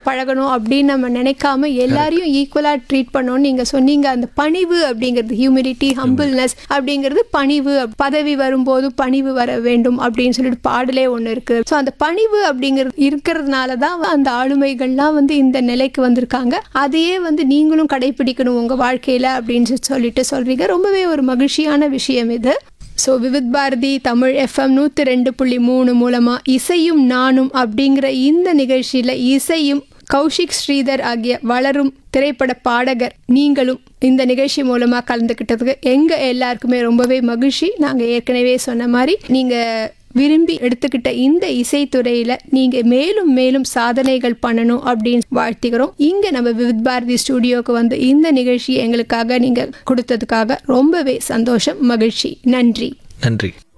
பழகணும் அப்படின்னு நம்ம நினைக்காம எல்லாரையும் ஈக்குவலா ட்ரீட் பண்ணணும்னு நீங்க சொன்னீங்க அந்த பணிவு அப்படிங்கிறது ஹியூமிலிட்டி ஹம்பிள்னஸ் அப்படிங்கிறது பணிவு பதவி வரும்போது பணிவு வர வேண்டும் அப்படின்னு சொல்லிட்டு பாடலே ஒன்று இருக்கு ஸோ அந்த பணிவு அப்படிங்கிறது இருக்கிறதுனால தான் அந்த ஆளுமைகள்லாம் வந்து இந்த நிலைக்கு வந்திருக்காங்க அதையே வந்து நீங்களும் கடைபிடிக்கணும் உங்க வாழ்க்கையில அப்படின்னு சொல்லிட்டு சொல்றீங்க ரொம்பவே ஒரு மகிழ்ச்சியான விஷயம் இது ஸோ விவித் பாரதி தமிழ் எஃப்எம் நூற்றி ரெண்டு புள்ளி மூணு மூலமாக இசையும் நானும் அப்படிங்கிற இந்த நிகழ்ச்சியில் இசையும் கௌஷிக் ஸ்ரீதர் ஆகிய வளரும் திரைப்பட பாடகர் நீங்களும் இந்த நிகழ்ச்சி மூலமாக கலந்துக்கிட்டதுக்கு எங்கள் எல்லாருக்குமே ரொம்பவே மகிழ்ச்சி நாங்கள் ஏற்கனவே சொன்ன மாதிரி நீங்கள் விரும்பி எடுத்துக்கிட்ட இந்த இசைத்துறையில நீங்க மேலும் மேலும் சாதனைகள் பண்ணணும் அப்படின்னு வாழ்த்திக்கிறோம் இங்க நம்ம விவித் பாரதி ஸ்டுடியோக்கு வந்து இந்த நிகழ்ச்சி எங்களுக்காக நீங்க கொடுத்ததுக்காக ரொம்பவே சந்தோஷம் மகிழ்ச்சி நன்றி நன்றி